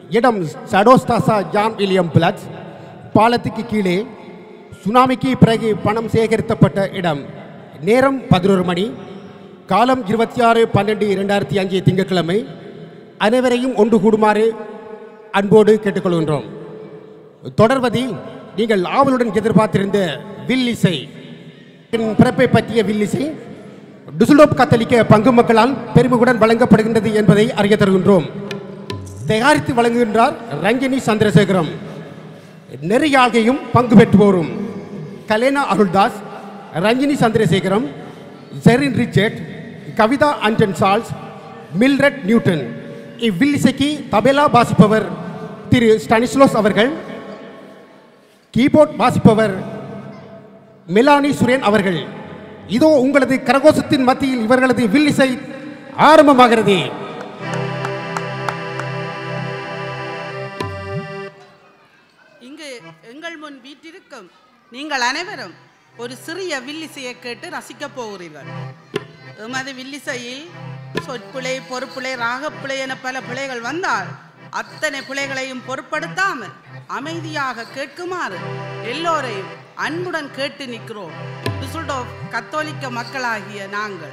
இடம் சடோஸ்தாசா John William பிளட்ஸ் பாலத்துக்கு கீழே சுனாமிக்கு பிறகு பணம் சேகரிக்கப்பட்ட இடம் நேரம் பதினோரு மணி காலம் இருபத்தி ஆறு பன்னெண்டு இரண்டாயிரத்தி அஞ்சு திங்கட்கிழமை அனைவரையும் ஒன்று கூடுமாறு அன்போடு கேட்டுக்கொள்கின்றோம் தொடர்வதி நீங்கள் ஆவலுடன் எதிர்பார்த்திருந்த வில்லிசை என் பிறப்பை பற்றிய வில்லிசை டுசுலோப் கத்தலிக்க பங்கு மக்களால் பெருமையுடன் வழங்கப்படுகின்றது என்பதை அறிய தருகின்றோம் தயாரித்து வழங்குகின்றார் ரஞ்சினி சந்திரசேகரம் நெறியாழ்கையும் பங்கு பெற்றுவோரும் கலேனா Aruldas Ranjini Chandrasekaram Jerin Richard Kavitha Anjan Charles Mildred Newton இவ்வில்லிசைக்கு தபேலா வாசிப்பவர் திரு ஸ்டானிஸ்லோஸ் அவர்கள் கீபோர்ட் வாசிப்பவர் மெலானி சுரேன் அவர்கள் இதோ உங்களது கரகோஷத்தின் மத்தியில் இவர்களது வில்லிசை ஆரம்பமாகிறது இங்கு எங்கள் முன் வீட்டிருக்கும் நீங்கள் அனைவரும் ஒரு சிறிய வில்லிசையை கேட்டு ரசிக்கப் போகிறீர்கள் எமது வில்லிசையில் சொற்பிழை பொறுப்பிழை ராகப்பிழை என பல பிழைகள் வந்தால் அத்தனை பிழைகளையும் பொருட்படுத்தாமல் அமைதியாக கேட்குமாறு எல்லோரையும் அன்புடன் கேட்டு நிற்கிறோம் டிசுல்டோஃப் கத்தோலிக்க மக்களாகிய நாங்கள்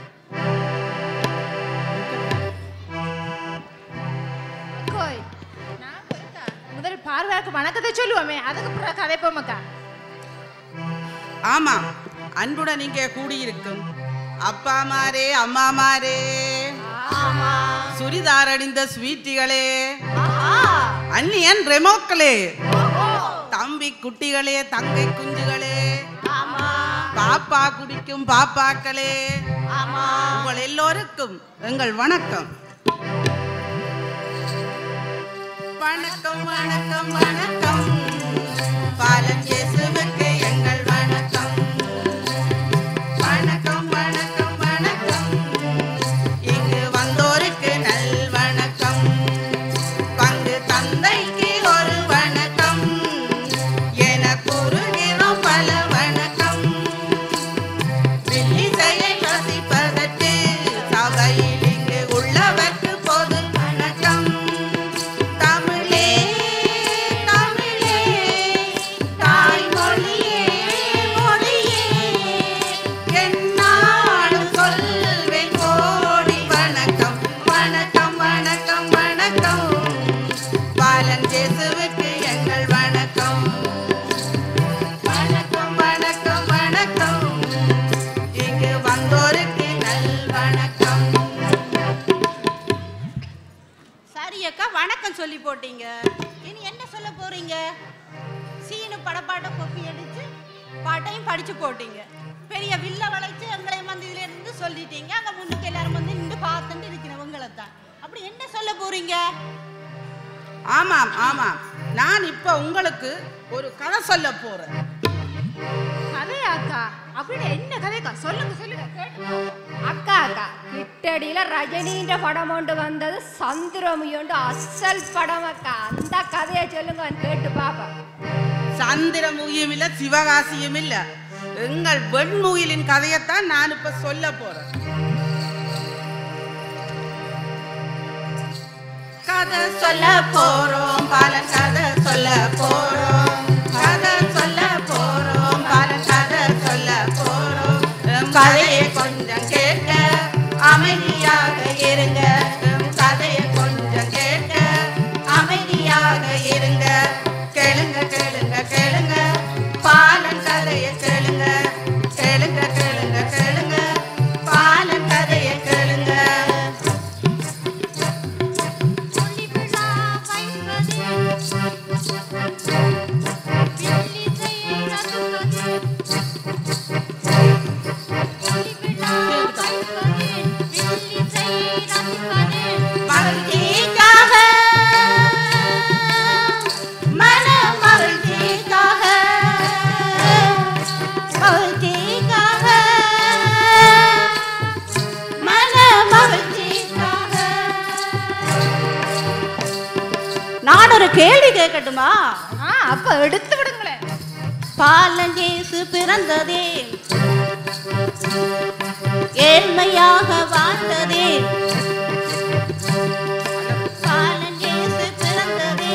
கோய் நான் போய்க்கா. முதல் பார்வையாக்கு வணக்கத்தை சொல்லுவோமே அதுக்கு பிறகு கதைப்போமக்கா ஆமாம் அன்புடன் இங்கே கூடியிருக்கும் அப்பாமாரே அம்மாமாரே சுரிதார் அணிந்த ஸ்வீட்டிகளே அந்நியன் ரெமோக்களே தம்பி குட்டிகளே தங்கை குஞ்சுகளே பாப்பா குடிக்கும் பாப்பாக்களே உங்கள் எல்லோருக்கும் எங்கள் வணக்கம் வணக்கம் வணக்கம் வணக்கம் பாலன் இயேசுவுக்கு எங்கள் வணக்கம் வணக்கம் வணக்கம் வணக்கம் இங்கு வந்தோருக்கு நல் வணக்கம் பங்கு தந்தைக்கு ஒரு வணக்கம் என கூறுகிறோம் பல வணக்கம் வில்லிசையை ரசிப்பதற்கு சபையில் இங்கு உள்ளவர்க்கு பொது வணக்கம் தமிழே தமிழே தாய்மொழியே மொழியே என்னாலும் சொல்வேன் கோடி வணக்கம் வணக்கம் வணக்கம் வணக்கம் பாலன் ஜேசுவுக்கு எங்கள் வணக்கம் வணக்கம் வணக்கம் வணக்கம் இங்கு வந்தோருக்கு நல் வணக்கம் சரி அக்கா வணக்கம் சொல்லி போட்டீங்க இனி என்ன சொல்ல போறீங்க சீனு படப்பாட்ட கொப்பி அடிச்சு பாட்டையும் படிச்சு போட்டீங்க பெரிய வில்ல வளைச்சு எங்களையும் வந்து இதுல இருந்து சொல்லிட்டீங்க அங்க முன்னுக்கு எல்லாரும் வந்து நின்று பார்த்துட்டு இருக்கிறவங்களை தான் அப்படி என்ன சொல்ல போறீங்க ஆமாம் ஆமாம் நான் இப்ப உங்களுக்கு ஒரு கதை சொல்ல போறேன் கதையா அக்கா அப்படி என்ன கதைக்கா சொல்லுங்க சொல்லுங்க கேட்டு அக்கா அக்கா கிட்டடியில ரஜினின்ற படம் ஒன்று வந்தது சந்திரமுயண்டு அசல் படம் அக்கா அந்த கதையை சொல்லுங்க கேட்டு பாப்பா சந்திரமுகியும் இல்ல சிவகாசியும் இல்ல எங்கள் வெண்முகிலின் கதையைத்தான் நான் இப்ப சொல்ல போறேன் கதை சொல்ல போறோம் பல கதை சொல்ல போறோம் கதை சொல்ல போறோம் பல கதை சொல்ல போறோம் எம் கதையை கொஞ்சம் கேட்க அமைதியாக இருங்க எம் கதையை கொஞ்சம் கேட்க அமைதியாக இருங்க கேளுங்க கேளுங்க கேளுங்க பாலன் கதையை கேளுங்க கேளுங்க கேளுங்க கேளுங்க பாலன் கதையை கேளுங்க மகிழ்ச்சிக்காக மன மகிழ்ச்சிக்காக மகிழ்ச்சிக்காக மன மகிழ்ச்சிக்காக நான் ஒரு கேள்வி கேட்கட்டுமா ஆ அப்ப எடுத்து விடுங்களேன் பாலன் இயேசு பிறந்ததே ஏழ்மையாக வாழ்ந்ததே பாலன் இயேசு பிறந்ததே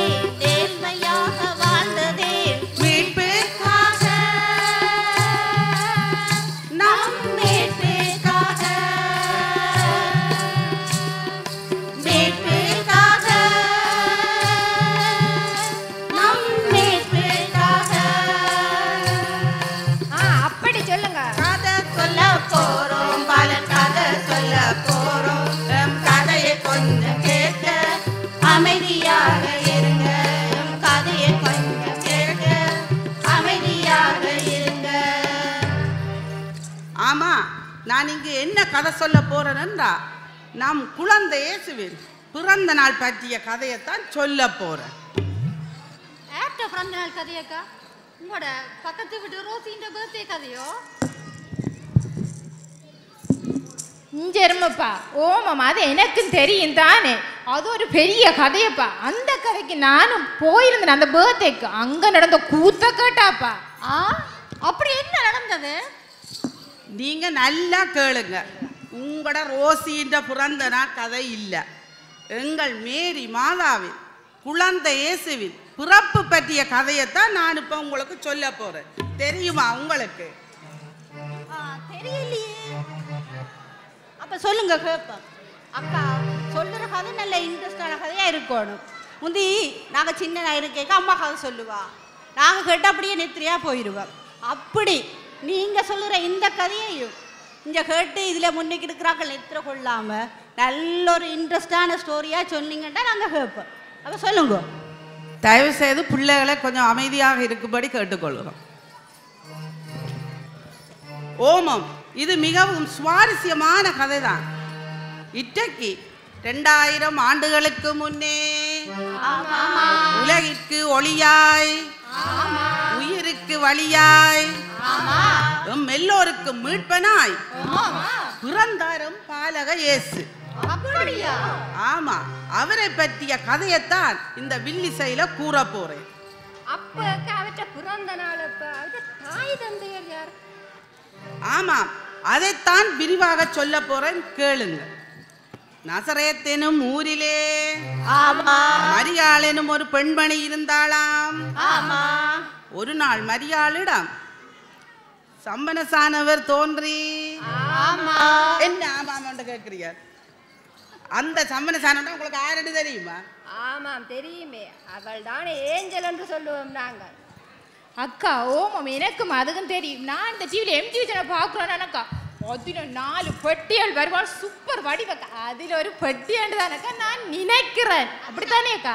அமைதியாக இருங்க உம் கதையை கொஞ்சம் கேளுங்க அமைதியாக இருங்க ஆமா நான் இங்கு என்ன கதை சொல்ல போறேன்னா நம் குழந்தை இயேசுவின் பிறந்த நாள் பற்றிய கதையைத்தான் சொல்ல போறேன் ஆப்ட பிறந்த நாள் கதையக்கா உங்களோட பக்கத்து வீட்டு ரோசின்ற பர்த்டே கதையோ இஞ்செருமப்பா ஓமம் அது எனக்கும் தெரியும் தானே அது ஒரு பெரிய கதையப்பா அந்த கதைக்கு நானும் போயிருந்தேன் அந்த பர்த்டேக்கு அங்க நடந்த கூத்த கேட்டாப்பா ஆ அப்படி என்ன நடந்தது நீங்க நல்லா கேளுங்க உங்களோட ரோசின்ற பிறந்த நாள் கதை இல்லை எங்கள் மேரி மாதாவின் குழந்தை இயேசுவின் பிறப்பு பற்றிய கதையைத்தான் நான் இப்போ உங்களுக்கு சொல்ல போறேன் தெரியுமா உங்களுக்கு ஆ, தெரியலையே அப்ப சொல்லுங்க கேட்போம் அக்கா சொல்லுற கதை நல்ல இன்ட்ரெஸ்டான கதையா இருக்கணும் முந்தி நாங்க சின்ன இருக்க அம்மா கதை சொல்லுவா நாங்க கேட்ட அப்படியே நெத்திரியா போயிடுவோம் அப்படி நீங்க சொல்லுற இந்த கதையையும் இங்க கேட்டு இதுல முன்னுக்கு இருக்கிறாக்கள் நெத்திர கொள்ளாம நல்ல ஒரு இன்ட்ரெஸ்டான ஸ்டோரியா சொன்னீங்கன்னா நாங்க கேட்போம் அப்ப சொல்லுங்க தயவு செய்து பிள்ளைகளை கொஞ்சம் அமைதியாக இருக்கும்படி கேட்டுக்கொள்கிறோம் ஓமம் இது மிகவும் சுவாரஸ்யமான கதைதான் இன்றைக்கு ரெண்டாயிரம் ஆண்டுகளுக்கு முன்னே உலகிற்கு ஒளியாய் உயிருக்கு வழியாய் எம் எல்லோருக்கும் மீட்பனாய் பிறந்தாரும் பாலக இயேசு அப்படியா ஆமா அவரை பற்றிய கதையைத்தான் இந்த வில்லிசையில கூற போறேன் அப்ப அக்கா அவற்ற பிறந்த நாள் அப்ப அவற்ற தாய் தந்தையர் யார் ஆமாம் அதைத்தான் விரிவாக சொல்ல போறேன் கேளுங்க நசரேத்தெனும் ஊரிலே ஆமா மரியாள் எனும் ஒரு பெண்மணி இருந்தாளாம் ஆமா ஒரு நாள் மரியாளிடம் சம்பனசானவர் தோன்றி ஆமா என்ன ஆமாம் கேட்கிறீங்க அந்த சம்பனசானவர் உங்களுக்கு யாருன்னு தெரியுமா ஆமாம் தெரியுமே அவள் தானே ஏஞ்சல் என்று சொல்லுவோம் நாங்கள் அக்கா ஓமம் எனக்கும் அதுக்கும் தெரியும் நான் இந்த டிவியில் எம்ஜி சேனலை பார்க்குறேன் அக்கா அதில் நாலு பெட்டிகள் வருவாள் சூப்பர் வடிவக்கா அதில் ஒரு பெட்டியாண்டு தானக்கா நான் நினைக்கிறேன் அப்படித்தானே அக்கா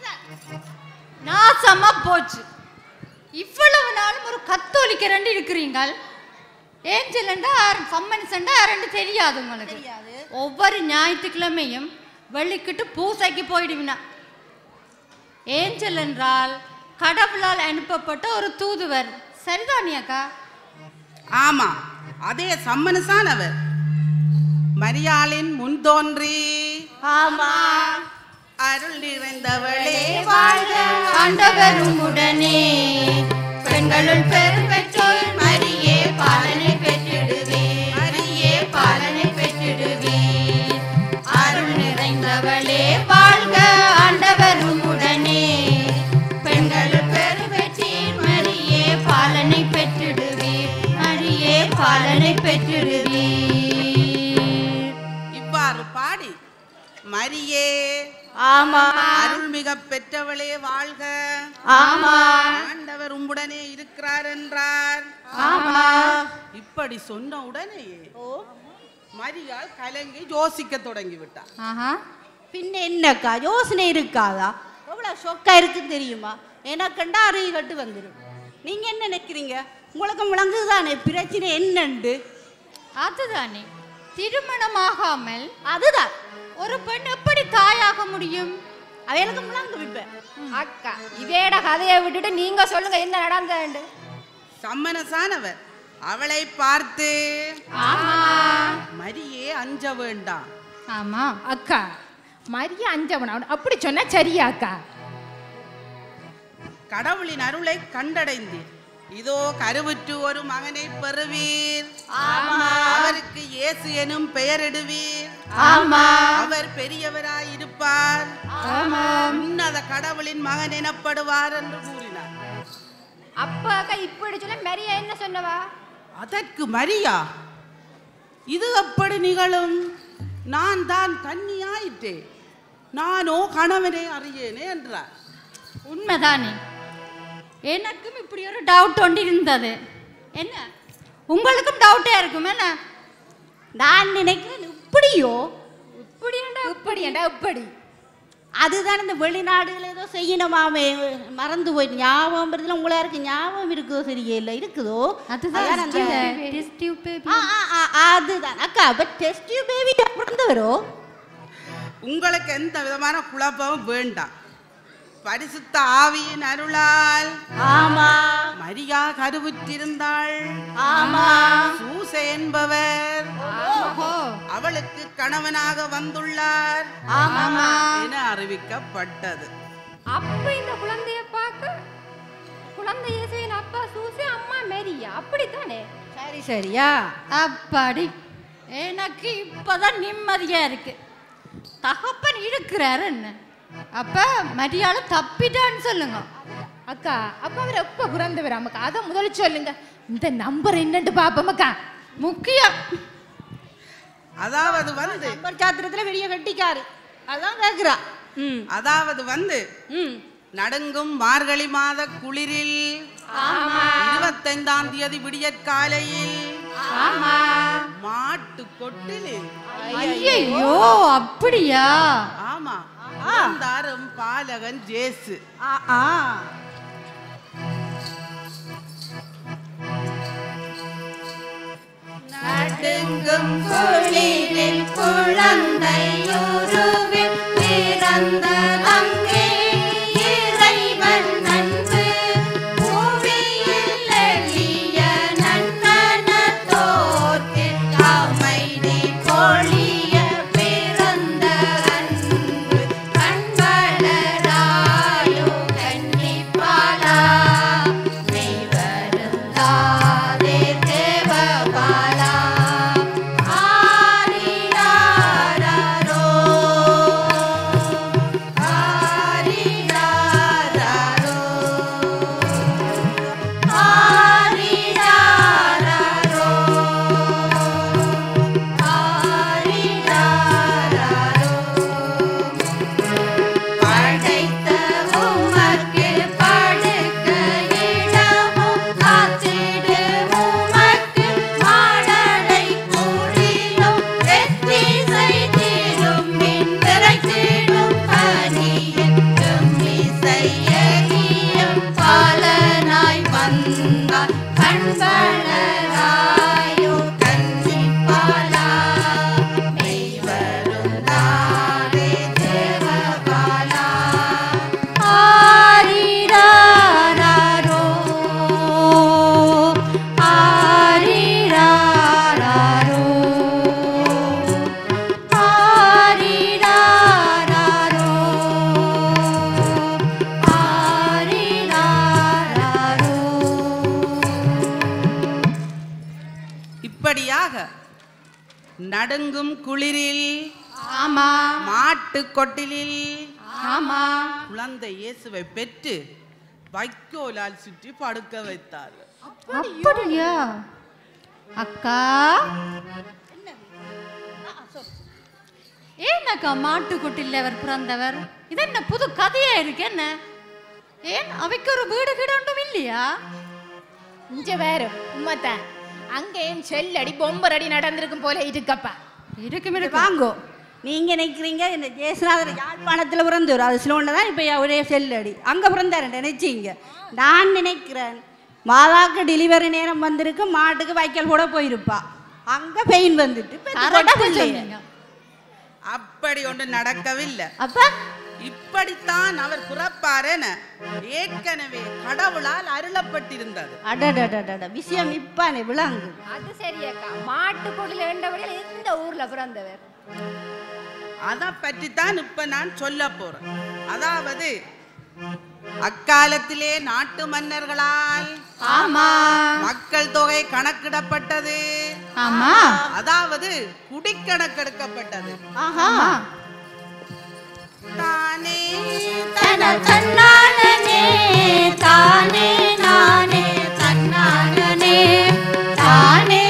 நாசமா போச்சு இவ்வளவு நாளும் ஒரு கத்தோலிக்க ரெண்டு இருக்கிறீங்கள் ஏஞ்சல் சம்மன் சண்டா ரெண்டு தெரியாது உங்களுக்கு ஒவ்வொரு ஞாயிற்றுக்கிழமையும் வெள்ளிக்கிட்டு பூசைக்கு போயிடுவினா ஏஞ்சல் என்றால் கடவுளால் அனுப்பப்பட்ட ஒரு தூதுவர் சரிதானே அக்கா ஆமா அதே சம்மனசானவர் மரியாளின் முன் தோன்றி ஆமா அருள் நிறைந்தவளே வாழ்க ஆண்டவரும் உடனே பெண்களுள் பெரும் பெற்றோர் மரியே பாலனை பெற்றிடுவே மரியே பாலனை பெற்றிடுவே அருள் நிறைந்தவளே வாழ்க ஆண்டவரும் உடனே பெண்களுள் பெரும் பெற்றீர் மரியே பாலனை பெற்றிடுவே மரியே பாலனை பெற்றிடுவீர் இவ்வாறு பாடி மரியே ஆமா அருள்மிக பெற்றவளே வாழ்க ஆமா ஆண்டவர் உம்முடனே இருக்கிறார் என்றார் ஆமா இப்படி சொன்ன உடனேயே மரியாள் கலங்கி யோசிக்க தொடங்கி விட்டார் ஆஹா பின்ன என்னக்கா யோசனை இருக்காதா எவ்வளோ ஷொக்கா இருக்கு தெரியுமா எனக்கண்டா அறிவு கட்டு வந்துடும் நீங்க என்ன நினைக்கிறீங்க உங்களுக்கு முழங்குதானே பிரச்சனை என்னண்டு அதுதானே திருமணமாகாமல் அதுதான் ஒரு பெண் எப்படி தாயாக முடியும் அவைகளுக்கு முழங்கு விப்பேன் அக்கா இவேட கதையை விட்டுட்டு நீங்க சொல்லுங்க என்ன நடந்ததுண்டு சம்மனசானவர் அவளை பார்த்து ஆமா மரியே அஞ்ச வேண்டாம் ஆமா அக்கா மரிய அஞ்சவன் அவன் அப்படி சொன்னா சரியா அக்கா கடவுளின் அருளை கண்டடைந்தீர் இதோ கருவுற்று ஒரு மகனை பெறுவீர் அவருக்கு இயேசு எனும் பெயரிடுவீர் ஆமா அவர் பெரியவராய் இருப்பார் உன்னத கடவுளின் மகன் எனப்படுவார் என்று கூறினார் அப்ப அக்கா இப்படி சொல்ல மரியா என்ன சொன்னவா அதற்கு மரியா இது எப்படி நிகழும் நான் தான் கன்னியாயிற்றேன் நானோ கணவனை அறியேனே என்றார் உண்மைதானே எனக்கும் இப்படி ஒரு டவுட் ஒன்று இருந்தது என்ன உங்களுக்கும் டவுட்டே இருக்கும் என்ன நான் நினைக்கிறேன் இப்படியோ இப்படி ஏண்டா இப்படி ஏண்டா இப்படி அதுதான் இந்த வெளிநாடுகள் ஏதோ செய்யணுமாமே மறந்து போயிட்டு ஞாபகம் வருதுல உங்களா இருக்கு ஞாபகம் இருக்குதோ சரியே இல்லை இருக்குதோ அதான் அந்த- ஆ, ஆ, ஆ, அதுதான் அக்கா அப்ப டெஸ்ட் டியூப் பேபி பிறந்தவரோ உங்களுக்கு எந்த விதமான குழப்பமும் வேண்டாம் பரிசுத்த ஆவியின் அருளால் ஆமா மரியா கருவுற்றிருந்தாள் ஆமா சூச என்பவர் ஓஹோ அவளுக்கு கணவனாக வந்துள்ளார் ஆமா என அறிவிக்கப்பட்டது அப்ப இந்த குழந்தைய பார்க்க குழந்தை இயேசுவின் அப்பா சூசி அம்மா மேரியா அப்படித்தானே சரி சரியா அப்பாடி எனக்கு இப்பதான் நிம்மதியா இருக்கு தகப்பன் இருக்கிறாரு என்ன அப்ப மரியாதை தப்பிட்டான்னு சொல்லுங்க அக்கா அப்ப அவர் எப்ப பிறந்தவர் அம்மக்கா அதை முதல்ல சொல்லுங்க இந்த நம்பர் என்னன்னு பாப்போம் அக்கா முக்கியம் அதாவது வந்து நம்பர் சாத்திரத்துல வெளிய கட்டிக்காரு அதான் கேக்குறா ம் அதாவது வந்து ம் நடுங்கும் மார்கழி மாத குளிரில் இருபத்தைந்தாம் தேதி விடியற்காலையில் மாட்டு கொட்டிலில் ஐயோ அப்படியா ஆமா பிறந்தாரும் பாலகன் ஜேசு ஆ ஆ நடுங்கும் குளிரில் குழந்தையுருவில் பிறந்த அங்கே இறைவன் அன்பு புவியில் எளிய நன்னனத்தோர்க்கு அமைதி பொழிய பிறந்த அன்பு கண்வளராயோ கன்னிப்பாலா மெய் வருந்தாதே தேவபாலா ஆரிராரோ ஆரிராரோ ஆரிராரோ படைத்த உமக்கு படுக்க இடமும் காத்திடு உமக்கு மாடடை கூடிலும் வெற்றி செய்திடும் மின்விரைத்திடும் பணியெட்டும் இசையகியம் பாலனாய் வந்தார் கண்வளராயோ கன்னிப்பாலா மெய் வருந்தாதே தேவபாலா ஆரிராரோ ஆரிராரோ ஆரிராரோ ஆரிராரோ இப்படியாக நடுங்கும் குளிரில் ஆமா மாட்டு கொட்டிலில் ஆமா குழந்தை இயேசுவை பெற்று வைக்கோலால் சுற்றி படுக்க வைத்தார் அப்படியா அக்கா ஏன்னக்கா மாட்டுக்குட்டில் அவர் பிறந்தவர் இது என்ன புது கதையா இருக்கு என்ன ஏன் அவைக்கு ஒரு வீடு கீடு ஒன்றும் இல்லையா இங்க வேறு உண்மைத்தான் அங்கேயும் செல்லடி பொம்பரடி நடந்திருக்கும் போல இருக்கப்பா இருக்கும் இது இருக்கும் வாங்கோ நீங்க நினைக்கிறீங்க இந்த ஜெயசுநாதர் யாழ்ப்பாணத்துல பிறந்தவர் அது சிலோன்ல தான் இப்ப ஒரே செல்லடி அங்க பிறந்தாரு நினைச்சீங்க நான் நினைக்கிறேன் மாதாக்கு டெலிவரி நேரம் வந்திருக்கு மாட்டுக்கு வைக்கல் கூட போயிருப்பா அங்க பெயின் வந்துட்டு பெத்து போட்ட கரெக்டா பிள்ளைய. சொன்னீங்க அப்படி ஒன்று நடக்கவில்லை அப்ப இப்படித்தான் அவர் பிறப்பார் என ஏற்கனவே கடவுளால் அருளப்பட்டிருந்தது அடடடடட விஷயம் இப்பானே விளாங்கு அது சரி அக்கா மாட்டுக்கொடியில் ஏண்டபடியில் எந்த ஊர்ல பிறந்தவர் அதை பற்றித்தான் இப்ப நான் சொல்ல போறேன் அதாவது அக்காலத்திலே நாட்டு மன்னர்களால் ஆமா மக்கள் தொகை கணக்கிடப்பட்டது ஆமா அதாவது குடிக்கணக்கெடுக்கப்பட்டது ஆஹா தானே தன தன்னானனே தானே நானே தன்னானனே தானே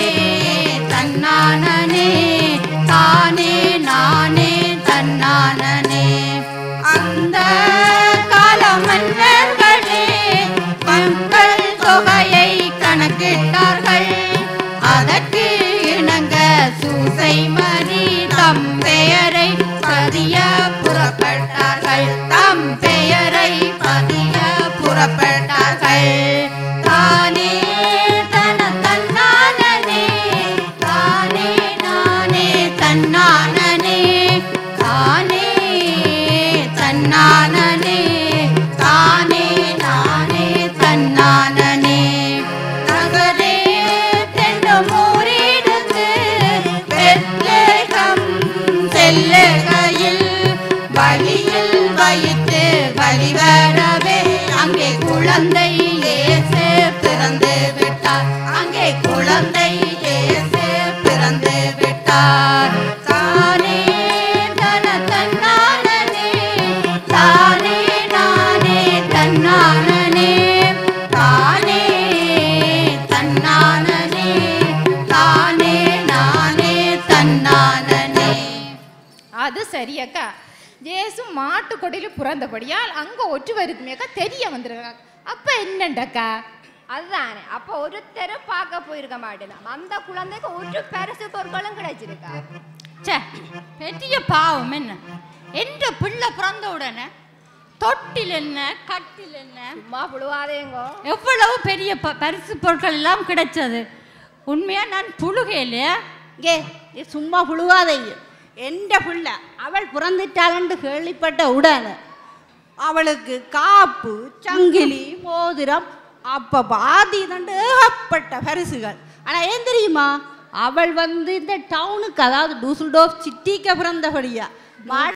தன்னானனே தானே நானே தன்னானனே அந்த கால மன்னர்களே மக்கள் தொகையை கணக்கிட்டார்கள் அதற்கு இணங்க சூசை மரி தம் பெயரை பதிய புறப்பட்டார் வரவே அங்கே குழந்தை இயேசு பிறந்து விட்டார் அங்கே குழந்தை இயேசு பிறந்து விட்டார் தானே தன தன்னானே தானே நானே தன்னானே தானே தன்னானே தானே நானே தன்னானே அது சரி அக்கா ஜேசு மாட்டுக்கொடியில் பிறந்தபடியால் அங்க ஒற்றுவருக்குமே அக்கா தெரிய வந்துருக்கா அப்ப என்னண்டக்கா அதுதானே அப்ப ஒருத்தரும் பார்க்க போயிருக்க மாட்டேன் அந்த குழந்தைக்கு ஒரு பரிசு பொருட்களும் கிடைச்சிருக்கா ச்சே பெரிய பாவம் என்ன என்ற பிள்ளை பிறந்த உடனே தொட்டில் என்ன கட்டில் என்ன சும்மா புழுவாதேங்கோ எவ்வளவு பெரிய ப- பரிசு பொருட்கள் எல்லாம் கிடைச்சது உண்மையா நான் புழுகையில ஏ நீ சும்மா புழுவாதைங்க எந்த பிள்ளை அவள் பிறந்துட்டாளன்னு கேள்விப்பட்ட உடனே அவளுக்கு காப்பு சங்கிலி மோதிரம் அப்ப பாதி தண்டு ஏகப்பட்ட பரிசுகள் ஆனா ஏன் தெரியுமா அவள் வந்து இந்த டவுனுக்கு அதாவது டூசுல்டோஃப் சிட்டிக்கு பிறந்தபடியா